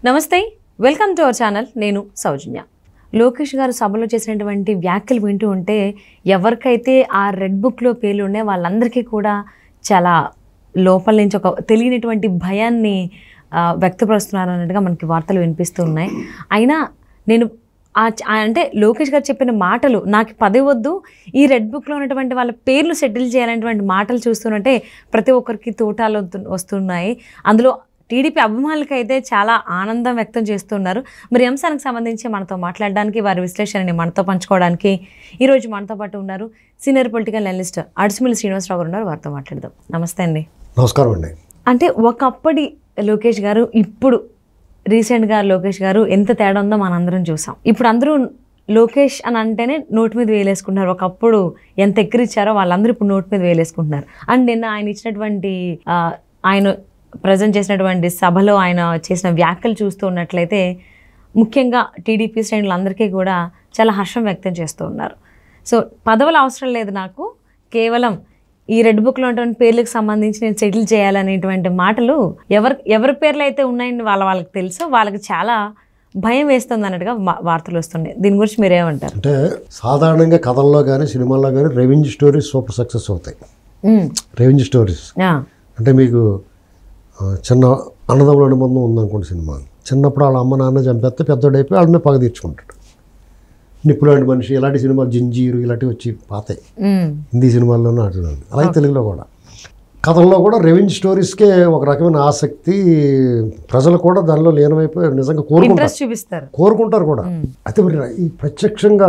నమస్తే welcome to our channel నేను సౌజన్య లోకేష్ గారు సభలో చేసినటువంటి వ్యాఖ్యలు వింటూ ఉంటే ఎవరికైతే ఆ రెడ్ బుక్లో పేర్లు ఉన్నాయో వాళ్ళందరికీ కూడా చాలా లోపల నుంచి ఒక తెలియనటువంటి భయాన్ని ఆ, వ్యక్తపరుస్తున్నారు అన్నట్టుగా మనకి వార్తలు వినిపిస్తూ ఉన్నాయి అయినా నేను ఆ చ- ఆ అంటే లోకేష్ గారు చెప్పిన మాటలు నాకు పదవి వద్దు ఈ రెడ్ బుక్లో ఉన్నటువంటి వాళ్ళ పేర్లు సెటిల్ చేయాలనేటువంటి మాటలు చూస్తుంటే ప్రతి ఒక్కరికి తోటాలు వస్తు- వస్తున్నాయి అందులో టీడీపీ అభిమానులకి అయితే చాలా ఆనందం వ్యక్తం చేస్తున్నారు మరి ఈ అంశానికి సంబంధించి మనతో మాట్లాడడానికి వారి విశ్లేషణని మనతో పంచుకోవడానికి ఈరోజు మనతో పాటు ఉన్నారు senior political analyst Adisimilli Srinivasarao గారు ఉన్నారు వారితో మాట్లాడదాం నమస్తే అండి నమస్కారం అండి అంటే ఒకప్పటి లోకేష్ గారు ఇప్పుడు రీసెంట్గా లోకేష్ గారు ఎంత తేడా ఉందో మనందరం చూసాం ఇప్పుడు అందరూ లోకేష్ అని అంటేనే నోటి మీద వేలేసుకుంటున్నారు ఒకప్పుడు ఎంత ఎక్కిరిచ్చారో వాళ్ళందరూ ఇప్పుడు నోటి మీద వేలేసుకుంటున్నారు అండ్ నిన్న ఆయన ఇచ్చినటువంటి ఆ, ఆయన ప్రజెంట్ చేసినటువంటి సభలో ఆయన చేసిన వ్యాఖ్యలు చూస్తూ ఉన్నట్లయితే ముఖ్యంగా టీడీపీ శ్రేణులందరికీ కూడా చాలా హర్షం వ్యక్తం చేస్తూ ఉన్నారు సో పదవులు అవసరం లేదు నాకు కేవలం ఈ రెడ్ బుక్లో ఉన్నటువంటి పేర్లకు సంబంధించి నేను సెటిల్ చేయాలనేటువంటి మాటలు ఎవరి ఎవరి పేర్లు అయితే ఉన్నాయని వాళ్ళ వాళ్ళకి తెలుసో వాళ్ళకి చాలా భయం వేస్తుంది అన్నట్టుగా వా- వార్తలు వస్తున్నాయి దీని గురించి మీరేమంటారు అంటే సాధారణంగా కథల్లో కానీ సినిమాల్లో కానీ రెవెన్యూ స్టోరీస్ సూపర్ సక్సెస్ అవుతాయి ఉమ్, రెవెన్యూ స్టోరీస్ ఆ, అంటే మీకు ఆ, చిన్న అన్నదమ్ముల అనుబంధం ఉందనుకోండి సినిమా చిన్నప్పుడు వాళ్ళ అమ్మ నాన్న చంపేస్తే పెద్దోడైపోయి వాళ్ళ మీద పగ తీర్చుకుంటాడు నిప్పులాంటి మనిషి ఇలాంటి సినిమాలు జింజీరు ఇలాంటివి వచ్చి పాతాయి ఉమ్, హిందీ సినిమాల్లోనూ ఆడుతున్నాను అలాగే తెలుగులో కూడా కథల్లో కూడా రెవెన్యూ స్టోరీస్కే ఒక రకమైన ఆసక్తి ప్రజలు కూడా దానిలో లీనమైపోయి నిజంగా కోరుకుంటారు ఇంట్రెస్ట్ చూపిస్తారు కోరుకుంటారు కూడా ఉమ్, అయితే మరి ఈ ప్రత్యక్షంగా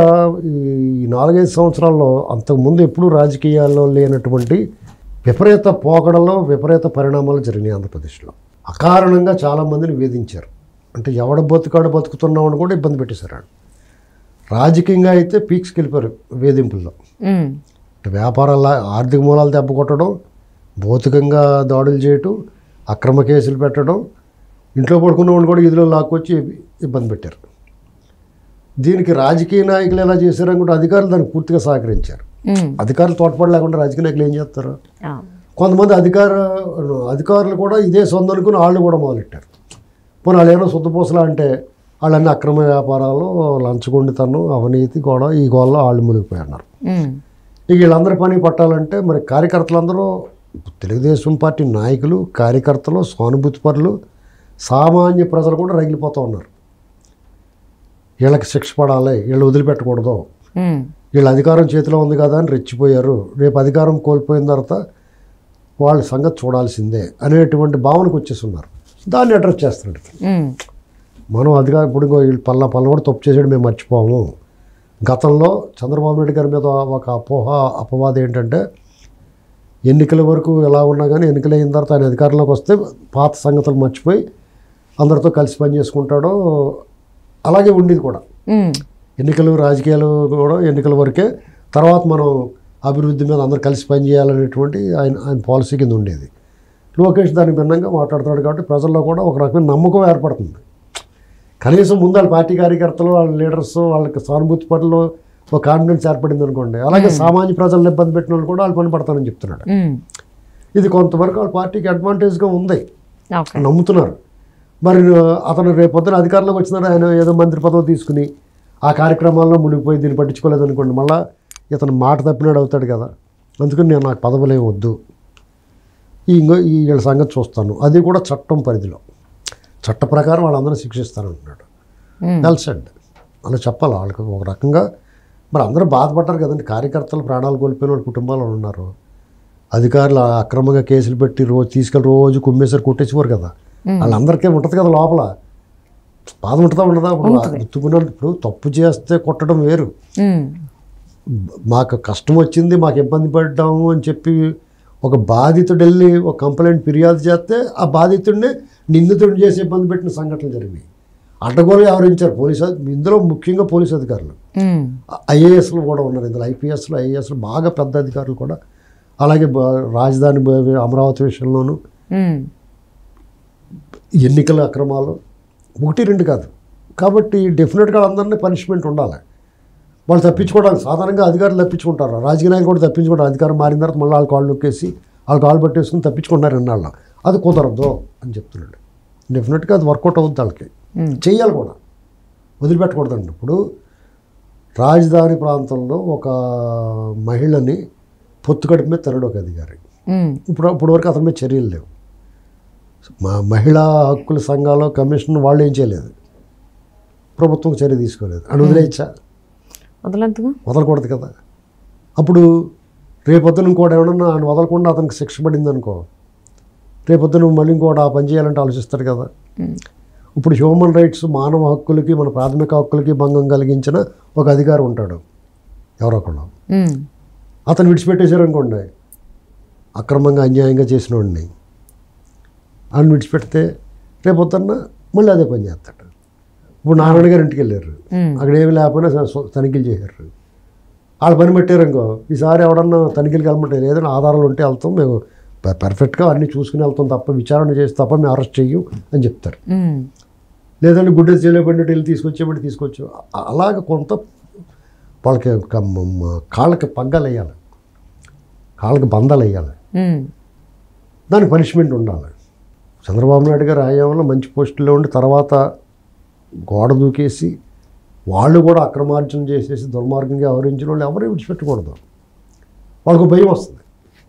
ఈ నాలుగైదు సంవత్సరాల్లో అంతకుముందు ఎప్పుడూ రాజకీయాల్లో లేనటువంటి విపరీత పోకడలో విపరీత పరిణామాలు జరిగినాయి ఆంధ్రప్రదేశ్లో అకారణంగా చాలామందిని వేధించారు అంటే ఎవడ బతుకాడు బతుకుతున్నామని కూడా ఇబ్బంది పెట్టేశారు వాళ్ళు. రాజకీయంగా అయితే పీక్స్కి వెళ్ళిపోయారు వేధింపుల్లో ఉమ్, అంటే వ్యాపారాల ఆర్థిక మూలాలు దెబ్బ కొట్టడం భౌతికంగా దాడులు చేయటం అక్రమ కేసులు పెట్టడం ఇంట్లో పడుకున్న వాళ్ళు కూడా ఇదిలో లాక్కొచ్చి ఇబ్బంది పెట్టారు దీనికి రాజకీయ నాయకులు ఎలా చేశారని కూడా అధికారులు దానికి పూర్తిగా సహకరించారు ఉమ్, అధికారులు తోడ్పడి లేకుండా రాజకీయ నాయకులు ఏం చేస్తారు ఆ, కొంతమంది అధికార అధికారులు కూడా ఇదే సొంత అనుకుని వాళ్ళు కూడా మొదలెట్టారు పోనీ వాళ్ళు ఏమైనా శుద్ధపూసలా అంటే వాళ్ళన్నీ అక్రమ వ్యాపారాలు లంచగొండితనం అవినీతి కూడా ఈ గోల్లో వాళ్ళు మునిగిపోయి ఉమ్, ఇక వీళ్ళందరి పని పట్టాలంటే మరి కార్యకర్తలందరూ తెలుగుదేశం పార్టీ నాయకులు కార్యకర్తలు సానుభూతి పరులు సామాన్య ప్రజలు కూడా రగిలిపోతూ ఉన్నారు వీళ్ళకి శిక్ష పడాలి వీళ్ళు వదిలిపెట్టకూడదు ఉమ్, వీళ్ళ అధికారం చేతిలో ఉంది కదా అని రెచ్చిపోయారు రేపు అధికారం కోల్పోయిన తర్వాత వాళ్ళ సంగతి చూడాల్సిందే అనేటువంటి భావనకు వచ్చేసి ఉన్నారు దాన్ని అడ్రస్ చేస్తున్నాడు ఉమ్, మనం అధికారం ఇప్పుడు ఇంకో వీళ్ళు పల్ల పల్ల కూడా తప్పు చేసాడు మేము మర్చిపోము గతంలో చంద్రబాబు నాయుడు గారి మీద ఒక అపోహ అపవాదం ఏంటంటే ఎన్నికల వరకు ఎలా ఉన్నా కానీ ఎన్నికలు అయిన తర్వాత ఆయన అధికారంలోకి వస్తే పాత సంగతులు మర్చిపోయి అందరితో కలిసి పని చేసుకుంటాడో అలాగే ఉండేది కూడా ఉమ్, ఎన్నికలు రాజకీయాలు కూడా ఎన్నికల వరకే తర్వాత మనం అభివృద్ధి మీద అందరూ కలిసి పనిచేయాలనేటువంటి ఆయన ఆయన పాలసీ కింద ఉండేది లోకేష్ దానికి భిన్నంగా మాట్లాడుతున్నాడు కాబట్టి ప్రజల్లో కూడా ఒక రకమైన నమ్మకం ఏర్పడుతుంది కనీసం ముందు వాళ్ళ పార్టీ కార్యకర్తలు వాళ్ళ లీడర్స్ వాళ్ళకి సానుభూతి పనులు ఒక కాన్ఫిడెన్స్ ఏర్పడింది అనుకోండి అలాగే సామాన్య ప్రజలను ఇబ్బంది పెట్టిన వాళ్ళు కూడా వాళ్ళు పని పడతానని చెప్తున్నాడు ఉమ్, ఇది కొంతవరకు వాళ్ళ పార్టీకి అడ్వాంటేజ్గా ఉంది ఓకే నమ్ముతున్నారు మరి అతను రేపొద్దున అధికారంలోకి వచ్చినారు ఆయన ఏదో మంత్రి పదవి తీసుకుని ఆ కార్యక్రమాల్లో మునిగిపోయి దీన్ని పట్టించుకోలేదు అనుకోండి మళ్ళీ ఇతను మాట తప్పినాడు అవుతాడు కదా అందుకని నేను నాకు పదవులేం వద్దు ఈ ఇంకో ఈ వీళ్ళ సంగతి చూస్తాను అది కూడా చట్టం పరిధిలో చట్ట ప్రకారం వాళ్ళందరూ శిక్షిస్తానంటున్నాడు ఉమ్, వెల్ సెడ్ అలా చెప్పాలి వాళ్ళకి ఒక రకంగా మరి అందరూ బాధపడ్డారు కదండి కార్యకర్తలు ప్రాణాలు కోల్పోయిన వాళ్ళ కుటుంబాలు ఉన్నారు అధికారులు అక్రమంగా కేసులు పెట్టి రోజు తీసుకెళ్ళి రోజు కుమ్మేసారి కొట్టేసేవారు కదా వాళ్ళందరికీ ఉంటుంది కదా లోపల బాధ ఉంటుందా ఉండదా ఇప్పుడు గుర్తుకున్న ఇప్పుడు తప్పు చేస్తే కొట్టడం వేరు ఉమ్, మాకు కష్టం వచ్చింది మాకు ఇబ్బంది పడ్డాము అని చెప్పి ఒక బాధితుడు వెళ్ళి ఒక కంప్లైంట్ ఫిర్యాదు చేస్తే ఆ బాధితుడిని నిందితుడిని చేసి ఇబ్బంది పెట్టిన సంఘటనలు జరిగినాయి అడ్డగోలు వ్యవహరించారు పోలీసు అధి- ఇందులో ముఖ్యంగా పోలీసు అధికారులు ఉమ్, ఐఏఎస్లు కూడా ఉన్నారు ఇందులో ఐపీఎస్లు ఐఏఎస్లు బాగా పెద్ద అధికారులు కూడా అలాగే బ- రాజధాని బ- అమరావతి విషయంలోనూ ఉమ్, ఎన్నికల అక్రమాలు ఒకటి రెండు కాదు కాబట్టి డెఫినెట్గా అందరినీ పనిష్మెంట్ ఉండాలి వాళ్ళు తప్పించుకోవడానికి సాధారణంగా అధికారులు తప్పించుకుంటారు రాజకీయ నాయకులు కూడా తప్పించుకుంటారు అధికారం మారిన తర్వాత మళ్ళీ వాళ్ళ కాళ్ళు నొక్కేసి వాళ్ళ కాళ్ళు పట్టేసుకుని తప్పించుకుంటారు ఎన్నాళ్ళు అది కుదరదు అని చెప్తున్నాడు డెఫినెట్గా అది వర్కౌట్ అవుద్ది వాళ్ళకి ఉమ్, చెయ్యాలి కూడా వదిలిపెట్టకూడదండి ఇప్పుడు రాజధాని ప్రాంతంలో ఒక మహిళని పొత్తుకడుపు మీద తనడు ఒక అధికారి ఉమ్, ఇప్పుడు ఇప్పుడు వరకు అతని మీద చర్యలు లేవు మా మహిళా హక్కుల సంఘాలు కమిషన్ వాళ్ళు ఏం చేయలేదు ప్రభుత్వం చర్య తీసుకోలేదు అని వదిలేయచ్చా వదలొద్దుగా వదలకూడదు కదా అప్పుడు రేపొద్దున ఇంకోటి ఏమన్నా ఆయన వదలకుండా అతనికి శిక్ష పడింది అనుకో రేపొద్దున మళ్ళీ ఇంకోటి ఆ పని చేయాలంటే ఆలోచిస్తాడు కదా ఉమ్, ఇప్పుడు హ్యూమన్ రైట్స్ మానవ హక్కులకి మన ప్రాథమిక హక్కులకి భంగం కలిగించిన ఒక అధికారి ఉంటాడు ఎవరో ఒకళ్ళు ఉమ్, అతను విడిచిపెట్టేశారు అనుకోండి అక్రమంగా అన్యాయంగా చేసిన వాడిని ఆయన విడిచిపెడితే రేపొద్దున్న మళ్ళీ అదే పని చేస్తాడు ఇప్పుడు నారాయణ గారి ఇంటికి వెళ్ళారు ఉమ్, అక్కడ ఏమి లేకపోయినా స- స- తనిఖీలు చేశారు వాళ్ళు పని పెట్టారు అనుకో ఈసారి ఎవడన్నా తనిఖీలకు వెళ్ళమంటే ఏదైనా ఆధారాలు ఉంటే వెళ్తాం మేము ప- పర్ఫెక్ట్గా అన్నీ చూసుకుని వెళ్తాం తప్ప విచారణ చేసి తప్ప మేము అరెస్ట్ చెయ్యం అని చెప్తారు ఉమ్, లేదంటే గుడ్డ చేయలేబడినట్టు వెళ్ళి తీసుకొచ్చేబట్టి తీసుకొచ్చు అ- అలాగ కొంత వాళ్ళకి ఒక మ- మ- కాళ్ళకి పగ్గాలు వేయాలి కాళ్ళకి బంధాలు వేయాలి ఉమ్, దానికి పనిష్మెంట్ ఉండాలి చంద్రబాబు నాయుడు గారు హయాంలో మంచి పోస్టుల్లో ఉండి తర్వాత గోడ దూకేసి వాళ్ళు కూడా అక్రమార్జన చేసేసి దుర్మార్గంగా వ్యవహరించిన వాళ్ళు ఎవరు విడిచిపెట్టకూడదు వాళ్ళకు భయం వస్తుంది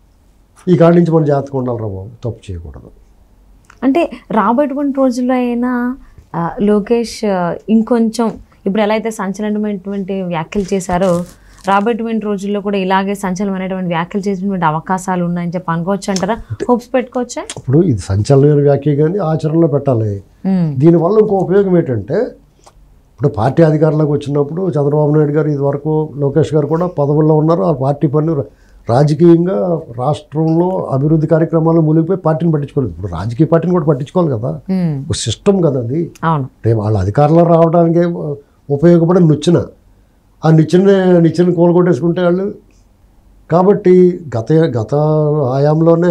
ఈ కాడి నుంచి మన జాతకం ఉండాలి రా బాబు తప్పు చేయకూడదు అంటే రాబోయేటువంటి రోజుల్లో అయినా ఆ, లోకేష్ ఆ, ఇంకొంచెం ఇప్పుడు ఎలా అయితే సంచలనమైనటువంటి వ్యాఖ్యలు చేశారో రాబోయేటువంటి రోజుల్లో కూడా ఇలాగే సంచలనమైనటువంటి వ్యాఖ్యలు చేసినటువంటి అవకాశాలు ఉన్నాయని చెప్పి అనుకోవచ్చు అంటారా హోప్స్ పెట్టుకోవచ్చా ఇప్పుడు ఇది సంచలనమైన వ్యాఖ్య కానీ ఆచరణలో పెట్టాలి ఉమ్, దీనివల్ల ఇంకో ఉపయోగం ఏంటంటే ఇప్పుడు పార్టీ అధికారంలోకి వచ్చినప్పుడు చంద్రబాబు నాయుడు గారు ఇది వరకు లోకేష్ గారు కూడా పదవుల్లో ఉన్నారు ఆ పార్టీ పని రాజకీయంగా రాష్ట్రంలో అభివృద్ధి కార్యక్రమాలు మునిగిపోయి పార్టీని పట్టించుకోలేదు ఇప్పుడు రాజకీయ పార్టీని కూడా పట్టించుకోవాలి కదా ఉమ్, ఒక సిస్టమ్ కదా అది అవును రేపు వాళ్ళ అధికారంలో రావడానికి ఉపయోగపడే నిచ్చెన ఆ నిచ్చెన నిచ్చెన కూలగొట్టేసుకుంటే వాళ్ళు కాబట్టి గత గత హయాంలోనే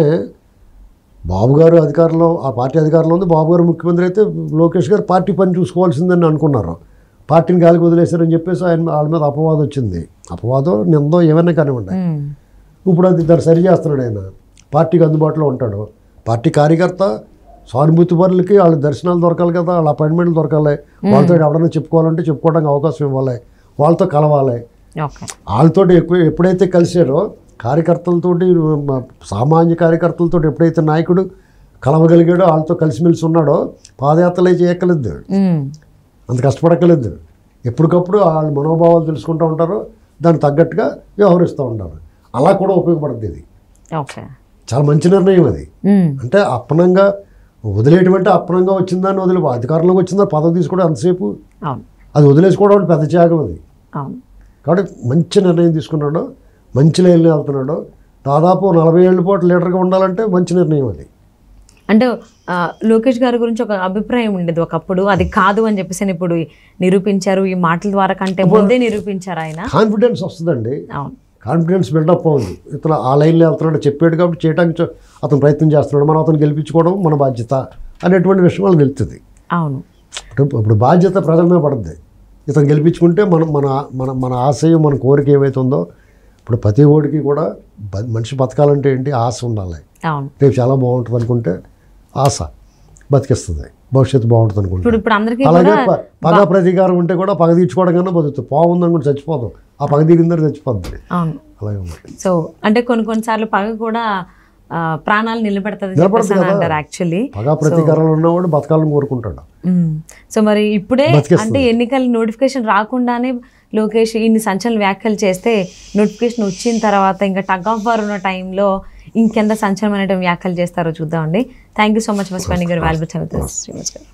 బాబు గారు అధికారంలో ఆ పార్టీ అధికారంలో ఉంది బాబు గారు ముఖ్యమంత్రి అయితే లోకేష్ గారు పార్టీ పని చూసుకోవాల్సిందని అనుకున్నారు పార్టీని గాలికి వదిలేశారని చెప్పేసి ఆయన వాళ్ళ మీద అపవాదం వచ్చింది అపవాదం నిందో ఏమైనా కానివ్వండి ఉమ్, ఇప్పుడు అది దాన్ని సరి చేస్తున్నాడు ఆయన పార్టీకి అందుబాటులో ఉంటాడు పార్టీ కార్యకర్త సానుభూతి పరులకి వాళ్ళ దర్శనాలు దొరకాలి కదా వాళ్ళ అపాయింట్మెంట్లు దొరకాలి వాళ్ళతో ఎవడన్నా చెప్పుకోవాలంటే చెప్పుకోవడానికి అవకాశం ఇవ్వాలి వాళ్ళతో కలవాలి ఓకే వాళ్ళతో ఎక్కువ ఎప్పుడైతే కలిసారో కార్యకర్తలతోటి మ- సామాన్య కార్యకర్తలతో ఎప్పుడైతే నాయకుడు కలవగలిగాడో వాళ్ళతో కలిసిమెలిసి ఉన్నాడో పాదయాత్రలే చేయక్కలేదు ఉమ్, అంత కష్టపడక్కలేదు ఎప్పటికప్పుడు వాళ్ళ మనోభావాలు తెలుసుకుంటూ ఉంటారు దానికి తగ్గట్టుగా వ్యవహరిస్తూ ఉంటారు అలా కూడా ఉపయోగపడుతుంది ఇది ఓకే చాలా మంచి నిర్ణయం అది ఉమ్, అంటే అప్పనంగా వదిలేయటమంటే అప్పనంగా వచ్చిందని వదిలి అధికారంలోకి వచ్చిందని పదవి తీసుకోవడం అంతసేపు అవును అది వదిలేసుకోవడం అంటే పెద్ద త్యాగం అది అవును కాబట్టి మంచి నిర్ణయం తీసుకున్నాడు మంచి లైన్లో వెళ్తున్నాడు దాదాపు నలభై ఏళ్ళ పాటు లీడర్గా ఉండాలంటే మంచి నిర్ణయం అది అంటే ఆ, లోకేష్ గారి గురించి ఒక అభిప్రాయం ఉండేది ఒకప్పుడు అది కాదు అని చెప్పేసి ఆయన ఇప్పుడు నిరూపించారు ఈ మాటల ద్వారా కంటే ముందే నిరూపించారు ఆయన కాన్ఫిడెన్స్ వస్తుందండి అవును కాన్ఫిడెన్స్ బిల్డప్ అవుతుంది ఇతను ఆ లైన్లో వెళ్తున్నాడు చెప్పాడు కాబట్టి చేయడానికి చ- అతను ప్రయత్నం చేస్తున్నాడు మనం అతను గెలిపించుకోవడం మన బాధ్యత అనేటువంటి విషయం వాళ్ళకి తెలుస్తుంది అవును ఇప్పుడు ఇప్పుడు బాధ్యత ప్రజల మీద పడుతుంది ఇతను గెలిపించుకుంటే మనం మన మన మన ఆశయం మన కోరిక ఏమైతే ఉందో ఇప్పుడు ప్రతి ఓడికి కూడా బ- మనిషి బతకాలంటే ఏంటి ఆశ ఉండాలి అవును రేపు చాలా బాగుంటుంది అనుకుంటే ఆశ బతికిస్తుంది భవిష్యత్తు బాగుంటుంది అనుకుంటే ఇప్పుడు ఇప్పుడు అందరికీ అలాగే కూడా ప- పగ ప్రతీకారం ఉంటే కూడా పగ తీర్చుకోవడం కన్నా బతుకుతుంది పోవుంది అనుకుంటే చచ్చిపోతాం ఆ పగ తీరిందని చచ్చిపోద్ది అవును అలాగే ఉంది సో అంటే కొన్ని కొన్నిసార్లు పగ కూడా ఆ, ప్రాణాలు నిలబెడుతుంది నిలబడుతుంది చెప్పేసి అని కదా. అంటారు యాక్చువల్లీ పగ ప్రతీకారాలు ఉన్నవాడు బతకాలని కోరుకుంటాడు సో మరి ఇప్పుడే బతికేస్తుంది. అంటే ఎన్నికల నోటిఫికేషన్ రాకుండానే లోకేష్ ఇన్ని సంచలన వ్యాఖ్యలు చేస్తే నోటిఫికేషన్ వచ్చిన తర్వాత ఇంకా టగ్ ఆఫ్ వార్ ఉన్న టైంలో ఇంకెంత సంచలనమైన వ్యాఖ్యలు చేస్తారో చూద్దామండి thank you so much for spending your valuable time with us, Srinivas గారు